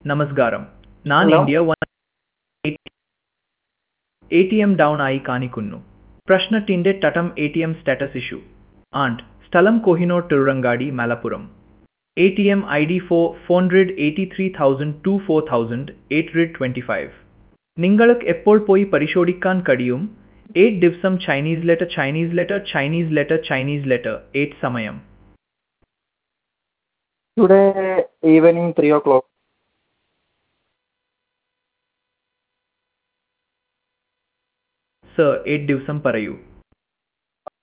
നമസ്കാരം ഞാൻ Hello? India one A T M down ആയി കാണിക്കുന്നു പ്രശ്നത്തിന്റെ തട്ടം A T M status issue and സ്ഥലം Kohinoor Tirurangadi Malappuram A T M I D four four hundred eighty three thousand two four thousand eight hundred twenty five നിങ്ങൾക്ക് എപ്പോൾ പോയി പരിശോധിക്കാൻ കഴിയും എയ്റ്റ് ദിവസം Chinese letter Chinese letter Chinese letter Chinese letter eight സമയം Today evening 3 o'clock. Sir eight ദിവസം പറയൂ